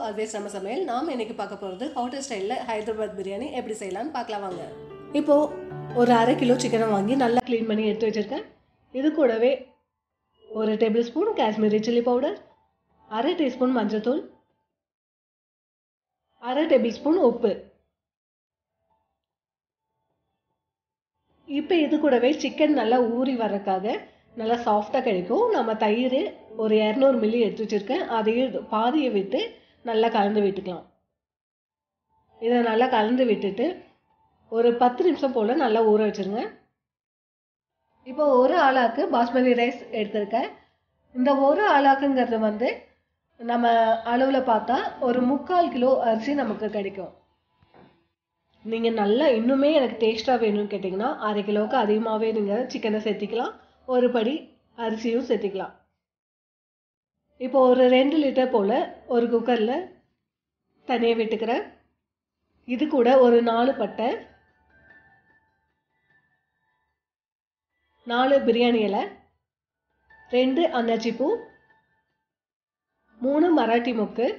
always நம்ம சமையல் நாம் இன்னைக்கு பார்க்க போகிறது ஹோட்டல் ஸ்டைலில் ஹைதராபாத் பிரியாணி எப்படி செய்யலாம்னு பார்க்கலாம் வாங்க இப்போது ஒரு அரை கிலோ சிக்கனை வாங்கி நல்லா க்ளீன் பண்ணி எடுத்து வச்சுருக்கேன் இது கூடவே ஒரு tablespoon Kashmiri chilli powder அரை டீஸ்பூன் மஞ்சள்தூள் அரை டேபிள் ஸ்பூன் உப்பு இப்போ இது கூடவே சிக்கன் நல்லா ஊறி வர்றதுக்காக நல்லா சாஃப்டாக கிடைக்கும் நம்ம தயிர் ஒரு இரநூறு மில்லி எடுத்து வச்சுருக்கேன் அதையும் பாதியை விட்டு நல்லா கலந்து விட்டுக்கலாம் இதை நல்லா கலந்து விட்டுட்டு ஒரு பத்து நிமிஷம் போல் நல்லா ஊற வச்சுருங்க இப்போ ஒரு ஆளாக்கு பாஸ்மதி ரைஸ் எடுத்திருக்கேன் இந்த ஒரு ஆளாக்குங்கிறது வந்து நம்ம அளவில் பார்த்தா ஒரு முக்கால் கிலோ அரிசி நமக்கு கிடைக்கும் நீங்கள் நல்லா இன்னுமே எனக்கு டேஸ்ட்டாக வேணும்னு கேட்டிங்கன்னா அரை கிலோவுக்கு அதிகமாகவே நீங்கள் சிக்கனை சேர்த்திக்கலாம் ஒரு படி அரிசியும் சேர்த்திக்கலாம் இப்போ ஒரு ரெண்டு லிட்டர் போல் ஒரு குக்கரில் தனியாக விட்டுக்கிறேன் இது கூட ஒரு நாலு பட்டை நாலு பிரியாணி இலை ரெண்டு அன்னாச்சி பூ மூணு மராட்டி மொக்கு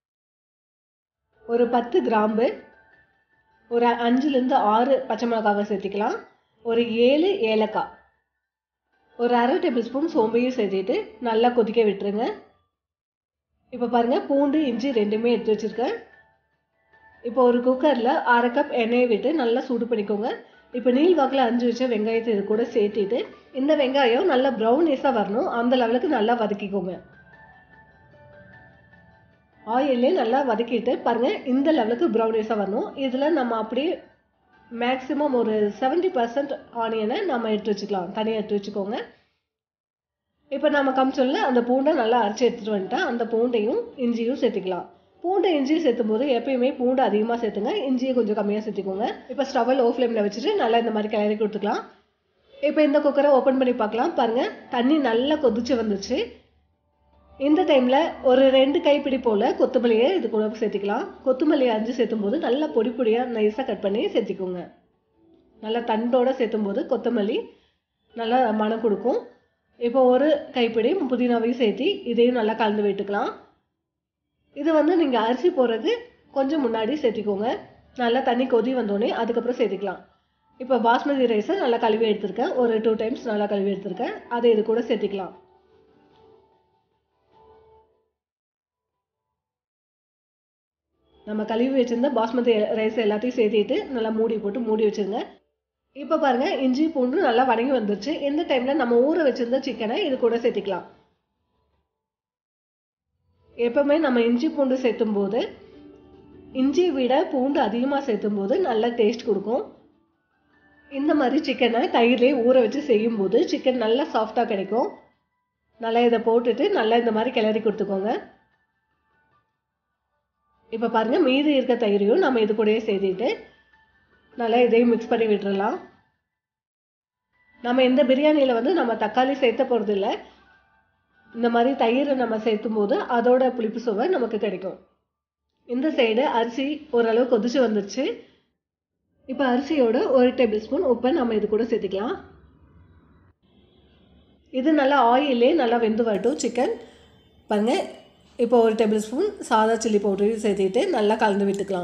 ஒரு பத்து கிராம்பு ஒரு அஞ்சுலேருந்து ஆறு பச்சை மிளகாவை சேர்த்திக்கலாம் ஒரு ஏழு ஏலக்காய் ஒரு அரை டேபிள் ஸ்பூன் சோம்பையும் சேர்த்திட்டு நல்லா கொதிக்க விட்டுருங்க இப்போ பாருங்கள் பூண்டு இஞ்சி ரெண்டுமே எடுத்து வச்சுருக்கேன் இப்போ ஒரு குக்கரில் அரை கப் எண்ணெயை விட்டு நல்லா சூடு பண்ணிக்கோங்க இப்போ நீல் வாக்கில் அஞ்சு வச்ச வெங்காயத்தை இது கூட சேர்த்திட்டு இந்த வெங்காயம் நல்லா ப்ரௌனிஸாக வரணும் அந்த லெவலுக்கு நல்லா வதக்கிக்கோங்க ஆயிலே நல்லா வதக்கிட்டு பாருங்கள் இந்த லெவலுக்கு ப்ரௌனிஸாக வரணும் இதில் நம்ம அப்படியே மேக்ஸிமம் ஒரு செவன்ட்டி பர்சன்ட் ஆனியனை நம்ம எடுத்து வச்சுக்கலாம் தனியாக எடுத்து வச்சுக்கோங்க இப்போ நம்ம கமிச்சொல்ல அந்த பூண்டை நல்லா அரைச்சி எடுத்துகிட்டு வந்துட்டேன் அந்த பூண்டையும் இஞ்சியும் சேர்த்துக்கலாம் பூண்டை இஞ்சியும் சேர்த்தும் போது எப்பயுமே பூண்டு அதிகமாக சேர்த்துங்க இஞ்சியை கொஞ்சம் கம்மியாக சேர்த்துக்கோங்க இப்போ ஸ்டவ்வை லோ ஃப்ளேமில் வச்சுட்டு நல்லா இந்த மாதிரி கிளறி கொடுத்துக்கலாம் இப்போ இந்த குக்கரை ஓப்பன் பண்ணி பார்க்கலாம் பாருங்கள் தண்ணி நல்லா கொதிச்சு வந்துச்சு இந்த டைமில் ஒரு ரெண்டு கைப்பிடி போல் கொத்தமல்லியை இது கூட சேர்த்திக்கலாம் கொத்தமல்லி அஞ்சு சேர்த்தும் போது நல்லா பொடி பொடியாக நைஸாக கட் பண்ணி சேர்த்திக்கோங்க நல்லா தண்டோடு சேர்த்தும் போது கொத்தமல்லி நல்லா மனம் கொடுக்கும் இப்போ ஒரு கைப்பிடி புதினாவையும் சேர்த்தி இதையும் நல்லா கலந்து விட்டுக்கலாம் இது வந்து நீங்கள் அரிசி போடுறது கொஞ்சம் முன்னாடி சேர்த்திக்கோங்க நல்லா தண்ணி கொதி வந்தோடனே அதுக்கப்புறம் சேர்த்திக்கலாம் இப்போ பாஸ்மதி ரைஸை நல்லா கழுவி எடுத்திருக்கேன் ஒரு டூ டைம்ஸ் நல்லா கழுவி எடுத்திருக்கேன் அதை இது கூட சேர்த்திக்கலாம் நம்ம கழுவி வச்சுருந்த பாஸ்மதி ரைஸ் எல்லாத்தையும் சேர்த்திட்டு நல்லா மூடி போட்டு மூடி வச்சுருங்க இப்போ பாருங்கள் இஞ்சி பூண்டு நல்லா வதங்கி வந்துருச்சு இந்த டைமில் நம்ம ஊற வச்சுருந்த சிக்கனை இது கூட சேர்த்திக்கலாம் எப்பவுமே நம்ம இஞ்சி பூண்டு சேர்த்தும் போது இஞ்சி விட பூண்டு அதிகமாக சேர்த்தும் போது நல்ல டேஸ்ட் கொடுக்கும் இந்த மாதிரி சிக்கனை தயிர்லேயே ஊற வச்சு செய்யும்போது சிக்கன் நல்லா சாஃப்டாக கிடைக்கும் நல்லா இதை போட்டுட்டு நல்லா இந்த மாதிரி கிளறி கொடுத்துக்கோங்க இப்போ பாருங்கள் மீதி இருக்க தயிரையும் நம்ம இது கூடயே சேர்த்திட்டு நல்லா இதையும் மிக்ஸ் பண்ணி விட்டுறலாம் நம்ம இந்த பிரியாணியில் வந்து நம்ம தக்காளி சேர்த்த போகிறது இல்லை இந்த மாதிரி தயிரை நம்ம சேர்த்தும் போது அதோட புளிப்பு சுவை நமக்கு கிடைக்கும் இந்த சைடு அரிசி ஓரளவு கொதிச்சு வந்துருச்சு இப்போ அரிசியோட ஒரு டேபிள் ஸ்பூன் உப்பை நம்ம இது கூட சேர்த்துக்கலாம் இது நல்லா ஆயிலே நல்லா வெந்து வரட்டும் சிக்கன் பாருங்கள் இப்போ ஒரு டேபிள் ஸ்பூன் சாதா சில்லி பவுடரையும் சேர்த்திட்டு நல்லா கலந்து விட்டுக்கலாம்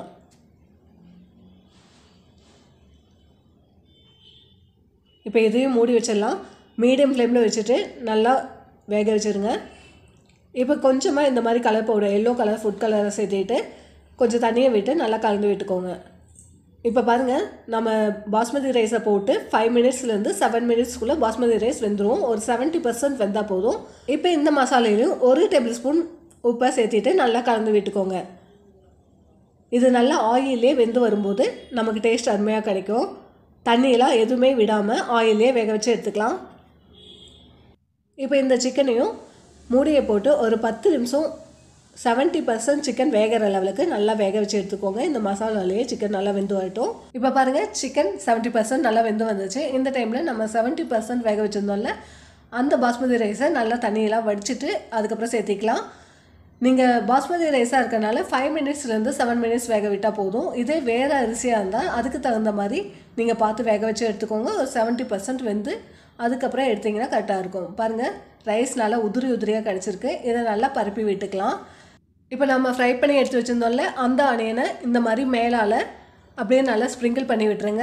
இப்போ இதையும் மூடி வச்சிடலாம் மீடியம் ஃப்ளேமில் வச்சுட்டு நல்லா வேக வச்சுருங்க இப்போ கொஞ்சமாக இந்த மாதிரி colour powder yellow colour food கலரை சேர்த்துட்டு கொஞ்சம் தண்ணியை விட்டு நல்லா கலந்து விட்டுக்கோங்க இப்போ பாருங்கள் நம்ம பாஸ்மதி ரைஸை போட்டு ஃபைவ் மினிட்ஸ்லேருந்து செவன் மினிட்ஸ்க்குள்ளே பாஸ்மதி ரைஸ் வெந்துடும் ஒரு செவன்ட்டி பர்சன்ட் வெந்தால் போதும் இப்போ இந்த மசாலையிலும் ஒரு டேபிள் ஸ்பூன் உப்பை சேர்த்திட்டு நல்லா கலந்து விட்டுக்கோங்க இது நல்லா ஆயிலே வெந்து வரும்போது நமக்கு டேஸ்ட் அருமையாக கிடைக்கும் தண்ணியெலாம் எதுவுமே விடாமல் ஆயிலே வேக வச்சு எடுத்துக்கலாம் இப்போ இந்த சிக்கனையும் மூடியை போட்டு ஒரு பத்து நிமிஷம் செவன்ட்டி பர்சன்ட் சிக்கன் வேகிற லெவலுக்கு நல்லா வேக வச்சு எடுத்துக்கோங்க இந்த மசாலாலேயே சிக்கன் நல்லா வெந்து வரட்டும் இப்போ பாருங்கள் சிக்கன் செவன்ட்டி பர்சன்ட் நல்லா வெந்து வந்துச்சு இந்த டைமில் நம்ம செவன்ட்டி பர்சன்ட் வேக வச்சுருந்தோம்ல அந்த பாஸ்மதி ரைஸை நல்லா தண்ணியெல்லாம் வடிச்சிட்டு அதுக்கப்புறம் சேர்த்திக்கலாம் நீங்கள் பாஸ்மதி ரைஸாக இருக்கனால ஃபைவ் மினிட்ஸ்லேருந்து செவன் மினிட்ஸ் வேக விட்டால் போதும் இதே வேறு அரிசியாக இருந்தால் அதுக்கு தகுந்த மாதிரி நீங்கள் பார்த்து வேக வச்சு எடுத்துக்கோங்க ஒரு செவன்ட்டி பர்சன்ட் வெந்து அதுக்கப்புறம் எடுத்திங்கன்னா கரெக்டாக இருக்கும் பாருங்கள் ரைஸ் நல்லா உதிரி உதிரியாக கிடச்சிருக்கு இதை நல்லா பரப்பி விட்டுக்கலாம் இப்போ நம்ம ஃப்ரை பண்ணி எடுத்து வச்சுருந்தோம்ல அந்த ஆனியனை இந்த மாதிரி மேலால் அப்படியே நல்லா ஸ்ப்ரிங்கிள் பண்ணி விட்டுருங்க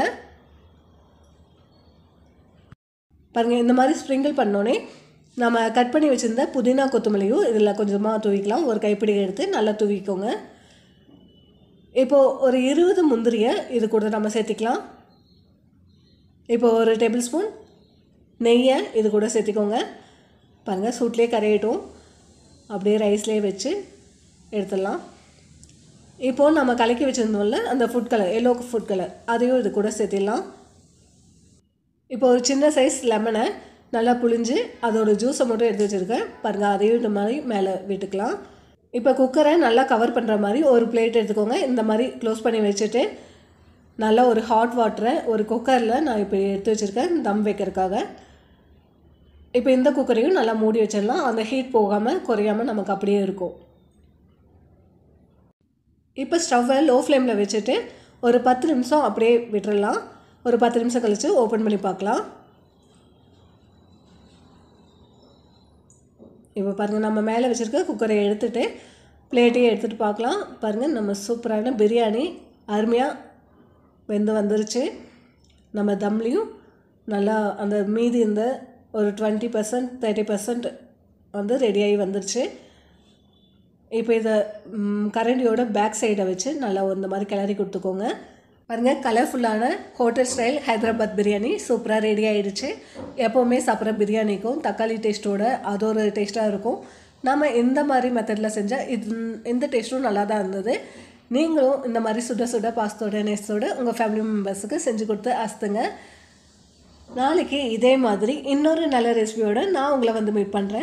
பாருங்கள் இந்த மாதிரி ஸ்ப்ரிங்கிள் பண்ணோன்னே நம்ம கட் பண்ணி வச்சுருந்த புதினா கொத்தமல்லியும் இதில் கொஞ்சமாக தூவிக்கலாம் ஒரு கைப்பிடி எடுத்து நல்லா தூவிக்கோங்க இப்போது ஒரு இருபது முந்திரியை இது கூட நம்ம சேர்த்திக்கலாம் இப்போ ஒரு டேபிள் ஸ்பூன் நெய்யை இது கூட சேர்த்திக்கோங்க பாருங்கள் சூட்லேயே கரையட்டும் அப்படியே ரைஸ்லேயே வச்சு எடுத்துடலாம் இப்போது நம்ம கலக்கி வச்சுருந்தோம்ல அந்த food colour yellow food colour அதையும் இது கூட சேர்த்திடலாம் இப்போ ஒரு சின்ன சைஸ் லெமனை நல்லா புழிஞ்சு அதோட ஜூஸை மட்டும் எடுத்து வச்சுருக்கேன் பாருங்கள் அதையும் இந்த மாதிரி மேலே விட்டுக்கலாம் இப்போ குக்கரை நல்லா கவர் பண்ணுற மாதிரி ஒரு பிளேட் எடுத்துக்கோங்க இந்த மாதிரி க்ளோஸ் பண்ணி வச்சுட்டு நல்லா ஒரு ஹாட் வாட்டரை ஒரு குக்கரில் நான் இப்போ எடுத்து வச்சுருக்கேன் தம் வைக்கிறதுக்காக இப்போ இந்த குக்கரையும் நல்லா மூடி வச்சிடலாம் அந்த ஹீட் போகாமல் குறையாமல் நமக்கு அப்படியே இருக்கும் இப்போ ஸ்டவ்வை லோ ஃப்ளேமில் வச்சுட்டு ஒரு பத்து நிமிஷம் அப்படியே விட்டுறலாம் ஒரு பத்து நிமிஷம் கழித்து ஓப்பன் பண்ணி பார்க்கலாம் இப்போ பாருங்கள் நம்ம மேலே வச்சுருக்க குக்கரை எடுத்துகிட்டு பிளேட்டையும் எடுத்துகிட்டு பார்க்கலாம் பாருங்கள் நம்ம சூப்பரான பிரியாணி அருமையாக வெந்து வந்துருச்சு நம்ம தம்லேயும் நல்லா அந்த மீதி இந்த ஒரு டுவெண்ட்டி பர்சன்ட் தேர்ட்டி பர்சன்ட் வந்து ரெடியாகி வந்துருச்சு இப்போ இதை கரண்டியோட பேக் சைடை வச்சு நல்லா இந்த மாதிரி கிளறி கொடுத்துக்கோங்க பாருங்கள் கலர்ஃபுல்லான ஹோட்டல் ஸ்டைல் ஹைதராபாத் பிரியாணி சூப்பராக ரெடி ஆகிடுச்சு எப்போவுமே சாப்பிட்ற பிரியாணிக்கும் தக்காளி டேஸ்ட்டோட அது ஒரு டேஸ்ட்டாக இருக்கும் நம்ம இந்த மாதிரி மெத்தடில் செஞ்சால் இது இந்த டேஸ்ட்டும் நல்லா தான் இருந்தது நீங்களும் இந்த மாதிரி சுட சுட பாஸ்தோட நெஸ்ஸோட உங்கள் ஃபேமிலி மெம்பர்ஸுக்கு செஞ்சு கொடுத்து அஸ்துங்க நாளைக்கு இதே மாதிரி இன்னொரு நல்ல ரெசிபியோட நான் உங்களை வந்து மீட் பண்ணுறேன்